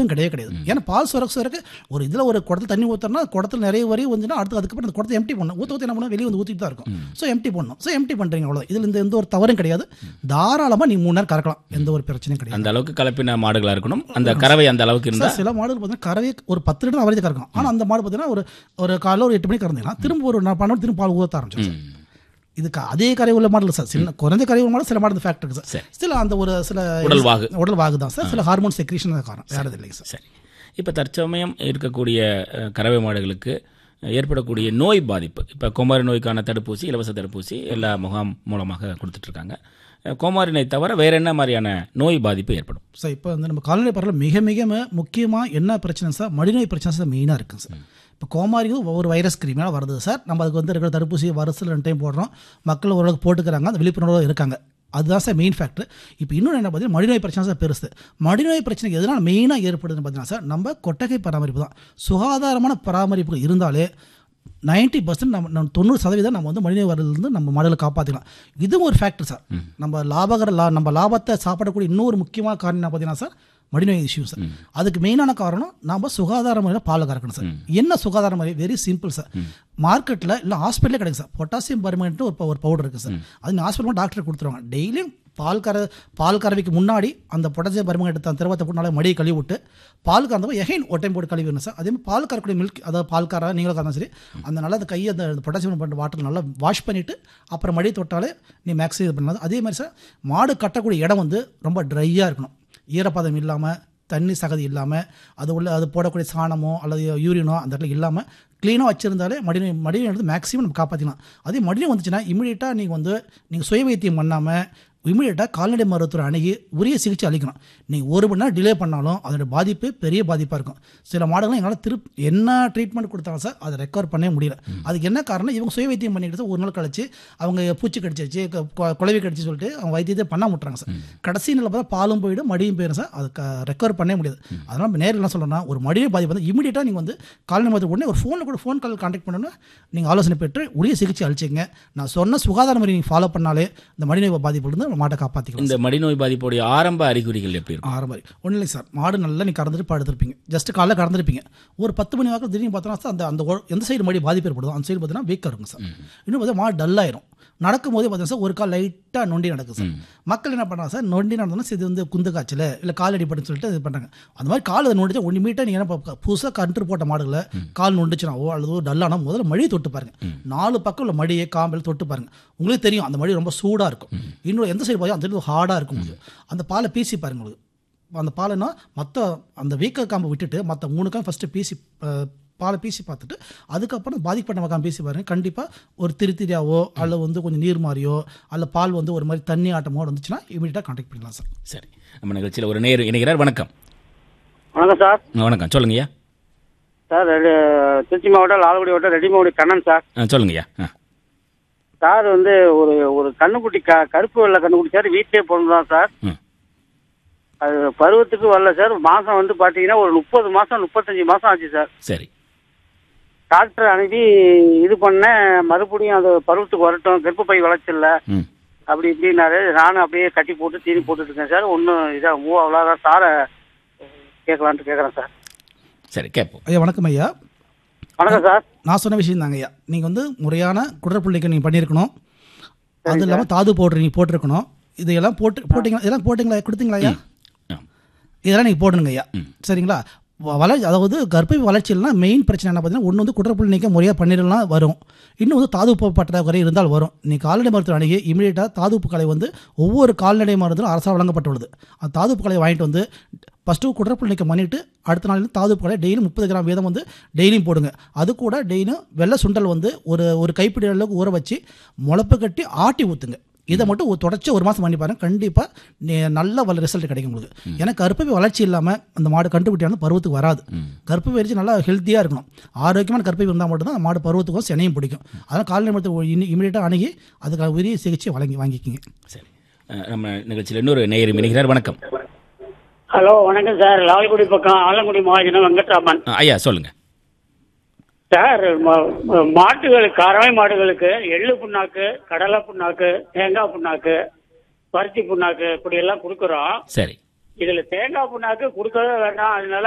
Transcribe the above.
வாய்ப்பும் கிடையவே கிடையாது ஏன்னா பால் சுரக்க சுரக்க ஒரு இதில் ஒரு குடத்துல தண்ணி ஊற்றுறனா குடத்துல நிறைய வரி வந்துன்னா அடுத்து அதுக்கப்புறம் அந்த குடத்தை எம்டி பண்ணணும் ஊற்ற ஊற்றி என்ன பண்ணணும் வெளியே வந்து ஊற்றிட்டு தான் இருக்கும் ஸோ எம்டி பண்ணணும் ஸோ எம்டி பண்ணுறீங்க அவ்வளோ இதில் இந்த எந்த ஒரு தவறும் கிடையாது தாராளமாக நீ மூணு நேரம் கறக்கலாம் எந்த ஒரு பிரச்சனையும் கிடையாது அந்த அளவுக்கு கலப்பின மாடுகளா இருக்கணும் அந்த கறவை அந்த அளவுக்கு இருந்தா சார் சில மாடுகள் பார்த்தீங்கன்னா கறவை ஒரு பத்து லிட்டர் அவரேஜ் கறக்கும் ஆனால் அந்த மாடு பார்த்தீங்கன்னா ஒரு ஒரு காலைல ஒரு எட்டு மணிக்கு கறந்தீங்கன்னா திரும்ப ஒரு நான் பன்னெண்டு திரும்ப பால் ஊற்ற ஆரம்பிச்சோம் ம். இது க- அதே கரை உள்ள மாடல் சார் சின்ன குறைஞ்ச கரை உள்ள மாடல் சில மாடல் ஃபேக்ட் இருக்கு சரி. சார் சில அந்த ஒரு சில உடல் வாகு. உடல் வாகு தான் சார் சில ஹார்மோன் செக்ரீஷன் காரணம் வேறு எதுவும் இல்லைங்க சார் சரி இப்போ தற்சமயம் இருக்கக்கூடிய அஹ், கறவை மாடுகளுக்கு ஏற்படக்கூடிய நோய் பாதிப்பு இப்போ கோமாரி நோய்க்கான தடுப்பூசி இலவச தடுப்பூசி எல்லா முகாம் மூலமாக கொடுத்துட்ருக்காங்க கோமாரி நோய் தவிர வேற என்ன மாதிரியான நோய் பாதிப்பு ஏற்படும் சார் இப்போ வந்து நம்ம கால்நடை பரவல் மிக மிக முக்கியமாக என்ன பிரச்சனை சார் மடிநோய் பிரச்சனை சார் மெயினாக இருக்குங்க சார் இப்போ கோமாரிக்கு ஒவ்வொரு வைரஸ் கிருமியால் வருது சார் நம்ம அதுக்கு வந்து இருக்கிற தடுப்பூசி வருஷத்தில் ரெண்டு டைம் போடுறோம் மக்கள் ஓரளவுக்கு போட்டுக்கிறாங்க அந்த விழிப்புணர்வு இருக்காங்க அதுதான் சார் மெயின் ஃபேக்டர் இப்போ இன்னொன்று என்ன பார்த்தீங்கன்னா மடிநோய் பிரச்சனை சார் பெருசு மடிநோய் பிரச்சனைக்கு எதனால் மெயினாக ஏற்படுதுன்னு பார்த்தீங்கன்னா சார் நம்ம கொட்டகை பராமரிப்பு தான் சுகாதாரமான பராமரிப்பு இருந்தாலே நைன்ட்டி பர்சன்ட் நம்ம நம்ம தொண்ணூறு சதவீதம் நம்ம வந்து மனித வரலேருந்து நம்ம மாடலை காப்பாற்றிக்கலாம் இதுவும் ஒரு ஃபேக்டர் சார் நம்ம லாபகர லா நம்ம லாபத்தை சாப்பிடக்கூடிய இன்னொரு முக்கியமான காரணம் என்ன பார்த்தீங்கன்னா சார் மடிநோய் இஷ்யூ சார் அதுக்கு மெயினான காரணம் நம்ம சுகாதார முறையில் பால் கறக்கணும் சார் என்ன சுகாதார முறை வெரி சிம்பிள் சார் மார்க்கெட்டில் இல்லை ஹாஸ்பிட்டலே கிடைக்கும் சார் பொட்டாசியம் பர்மனெண்ட் ஒரு ஒரு பவுடர் இருக்குது சார் அது நீ ஹாஸ்பிட்டல் டாக்டர் கொடுத்துருவாங்க டெய்லியும் பால் கற பால் கறவைக்கு முன்னாடி அந்த பொட்டாசியம் பர்மனெண்ட் எடுத்து அந்த திரவத்தை போட்டு நல்லா மடியை கழுவி விட்டு பால் கறந்தப்போ எகைன் ஒரு டைம் போட்டு கழுவி விடணும் சார் அதே மாதிரி பால் கறக்கூடிய மில்க் அதாவது பால் கற நீங்களும் கறந்தாலும் சரி அந்த நல்லா அந்த கையை அந்த பொட்டாசியம் பண்ண வாட்டர் நல்லா வாஷ் பண்ணிவிட்டு அப்புறம் மடி தொட்டாலே நீ மேக்ஸிமம் இது பண்ணலாம் அதே மாதிரி சார் மாடு கட்டக்கூடிய இடம் வந்து ரொம்ப ட்ரையாக இருக்கணும் ஈரப்பதம் இல்லாமல் தண்ணி சகதி இல்லாமல் அது உள்ள அது போடக்கூடிய சாணமோ அல்லது யூரினோ அந்த இடத்துல இல்லாமல் க்ளீனாக வச்சுருந்தாலே மடிநோய் மடிநோய் எடுத்து மேக்ஸிமம் நம்ம காப்பாற்றிக்கலாம் அதே மடிநோய் வந்துச்சுன்னா இமீடியட்டாக நீங்கள் வந்து நீங்கள் சுய வைத்தியம் பண்ணாமல் இமீடியட்டாக கால்நடை மருத்துவரை அணுகி உரிய சிகிச்சை அளிக்கணும் நீங்கள் ஒரு மணி நேரம் டிலே பண்ணாலும் அதோட பாதிப்பு பெரிய பாதிப்பாக இருக்கும் சில மாடுகள் எங்களால் திருப் என்ன ட்ரீட்மெண்ட் கொடுத்தாலும் சார் அதை ரெக்கவர் பண்ணவே முடியல அதுக்கு என்ன காரணம் இவங்க சுய வைத்தியம் பண்ணிக்கிட்டு ஒரு நாள் கழிச்சு அவங்க பூச்சி கடிச்சிருச்சு க- கொ- குழவி கடிச்சு சொல்லிட்டு அவங்க வைத்தியத்தை பண்ண விட்டுறாங்க சார் கடைசி நிலை பார்த்தா பாலும் போயிடும் மடியும் போயிடும் சார் அது ரெக்கவர் பண்ணவே முடியாது அதனால் நேரில் என்ன சொல்கிறேன்னா ஒரு மடியை பாதிப்பு வந்து இமீடியட்டாக நீங்கள் வந்து கால்நடை மருத்துவ உடனே ஒரு ஃபோனில் கூட ஃபோன் கால் கான்டாக்ட் பண்ணணும் நீங்கள் ஆலோசனை பெற்று உரிய சிகிச்சை அளிச்சிங்க நான் சொன்ன சுகாதார முறை நீங்கள் ஃபாலோ பண்ணாலே இந்த மடிநோய் பாதிப்புலேருந்து நம்ம மாட்டை காப்பாற்றிக்கலாம் இந்த மடிநோய் பாதிப்புடைய ஆரம்ப அறிகுறிகள் எப்படி இருக்கும் ஆறு மாதிரி ஒன்றும் இல்லை சார் மாடு நல்லா நீ கறந்துட்டு படுத்திருப்பீங்க ஜஸ்ட் காலைல கறந்துருப்பீங்க ஒரு பத்து மணி வாக்கில் திடீர்னு பார்த்தோன்னா சார் அந்த அந்த ஒ- எந்த சைடு மாடி பாதிப்பு ஏற்படுதோ அந்த சைடு பார்த்தீங்கன்னா வீக்காக இருக்கும் சார் இன்னும் பார்த்தா மாடு டல்லாயிரும் நடக்கும் போதே பார்த்தீங்கன்னா சார் ஒரு கால் லைட்டாக நொண்டி நடக்கும் சார் மக்கள் என்ன பண்ணுறாங்க சார் நொண்டி நடந்தோன்னா இது வந்து குந்து காய்ச்சல் இல்லை கால் அடிப்பட்டுன்னு சொல்லிட்டு இது பண்ணுறாங்க அந்த மாதிரி கால் அதை நொண்டிச்சா ஒன்று மீட்டர் நீங்கள் என்ன புதுசாக கன்று போட்ட மாடுகளை கால் நொண்டுச்சுனாவோ அல்லது டல்லானா முதல்ல மடியை தொட்டு பாருங்க நாலு பக்கம் உள்ள மடியை காம்பல் தொட்டு பாருங்க உங்களுக்கு தெரியும் அந்த மடி ரொம்ப சூடாக இருக்கும் இன்னொரு எந்த சைடு பார்த்தா அந்த சைடு ஹார்டாக இருக்கும் உங்களுக்கு அந்த பாலை பீசி பாருங்க உங்களுக்கு அந்த பாலைனா மற்ற அந்த வீக்க காம்பை விட்டுட்டு மற்ற மூணு காம்பு ஃபஸ்ட்டு பீசி அஹ், பாலை பீசி பார்த்துட்டு அதுக்கப்புறம் பாதிக்கப்பட்ட காம்பு பீசி பாருங்க கண்டிப்பாக ஒரு திருத்திரியாவோ அல்ல வந்து கொஞ்சம் நீர் மாதிரியோ அல்ல பால் வந்து ஒரு மாதிரி தண்ணி ஆட்டமோ வந்துச்சுன்னா இமீடியட்டாக கான்டாக்ட் பண்ணலாம் சார் சரி நம்ம நிகழ்ச்சியில் ஒரு நேர் இணைகிறார் வணக்கம் வணக்கம் சார் வணக்கம் சொல்லுங்கய்யா சார் ரெடி திருச்சி மாவட்டம் லால்குடி மாவட்டம் ரெட்டிமாவடி கண்ணன் சார் ஆ, சொல்லுங்கய்யா ஆ சார் வந்து ஒரு ஒரு கண்ணுக்குட்டி க கருப்பு வெள்ளை கண்ணுக்குட்டி சார் வீட்டிலே பிறந்தான் சார் ம் அது பருவத்துக்கு வரல சார் மாதம் வந்து பார்த்தீங்கன்னா ஒரு முப்பது மாதம் முப்பத்தஞ்சு மாதம் ஆச்சு சார் சரி டாக்டர் அனுப்பி இது பண்ணேன் மறுபடியும் அது பருவத்துக்கு வரட்டும் கர்ப்பப்பை வளர்ச்சில்ல ம் அப்படி இப்படின்னாரு நானும் அப்படியே கட்டி போட்டு தீனி போட்டுட்டு இருக்கேன் சார் ஒன்றும் இதாக மூவ் அவ்வளோதான் சாரை கேட்கலான்ட்டு கேட்குறேன் சார் சரி கேட்போம் ஐயா வணக்கம் ஐயா வணக்கம் சார் நான் சொன்ன விஷயம் தாங்க ஐயா நீங்கள் வந்து முறையான குடற்புள்ளிக்கு நீங்கள் பண்ணியிருக்கணும் அது இல்லாமல் தாது பவுடர் நீங்கள் போட்டிருக்கணும் இதையெல்லாம் போட்டு போட்டிங்களா இதெல்லாம் போட்டிங்களா கொடுத்தீங்களா ஐயா ஆ இதெல்லாம் நீங்கள் போடணுங்க ஐயா சரிங்களா வ- வளர்ச்சி அதாவது கர்ப்பை வளர்ச்சியில்னா மெயின் பிரச்சனை என்ன பார்த்தீங்கன்னா ஒன்று வந்து குடற்புள் நீக்க முறையாக பண்ணிடலாம் வரும் இன்னும் வந்து தாதுப்பு பற்றாக்குறை இருந்தால் வரும் நீ கால்நடை மருத்துவ அணுகி இமீடியட்டாக தாதுப்பு கலை வந்து ஒவ்வொரு கால்நடை மருந்தும் அரசால் வழங்கப்பட்டுள்ளது அந்த தாதுப்பு கலை வாங்கிட்டு வந்து ஃபஸ்ட்டு குடற்புள் நீக்கம் பண்ணிவிட்டு அடுத்த நாள் தாதுப்பு கலை டெய்லி முப்பது கிராம் வீதம் வந்து டெய்லியும் போடுங்க அது கூட டெய்லியும் வெள்ளை சுண்டல் வந்து ஒரு ஒரு கைப்பிடி அளவுக்கு ஊற வச்சு முளப்பு கட்டி ஆட்டி ஊற்றுங்க இதை மட்டும் ஒரு தொடர்ச்சி ஒரு மாதம் பண்ணி பாருங்க கண்டிப்பாக நல்ல வள ரிசல்ட் கிடைக்கும் உங்களுக்கு ஏன்னா கருப்பை வளர்ச்சி இல்லாமல் அந்த மாடு கண்டுபிடியான பருவத்துக்கு வராது கருப்பை வரிச்சு நல்லா ஹெல்த்தியாக இருக்கணும் ஆரோக்கியமான கருப்பை இருந்தால் மட்டும்தான் அந்த மாடு பருவத்துக்கும் செனையும் பிடிக்கும் அதனால் கால்நடை மருத்துவ இமீடியட்டாக அணுகி அதுக்கு உரிய சிகிச்சை வழங்கி வாங்கிக்கிங்க சரி அஹ், நம்ம நிகழ்ச்சியில் இன்னொரு நேயர் இணைகிறார் வணக்கம் ஹலோ வணக்கம் சார் லால்குடி பக்கம் ஆலங்குடி மகாஜனம் வெங்கட்ராமன் ஆ, ஐயா சொல்லுங்க சார் ம- ம- மாட்டுகளுக்கு கறவை மாடுகளுக்கு எள்ளு புண்ணாக்கு கடலை புண்ணாக்கு தேங்காய் புண்ணாக்கு பருத்தி புண்ணாக்கு இப்படி எல்லாம் கொடுக்குறோம் சரி இதுல தேங்காய் புண்ணாக்கு கொடுக்கவே வேண்டாம் அதனால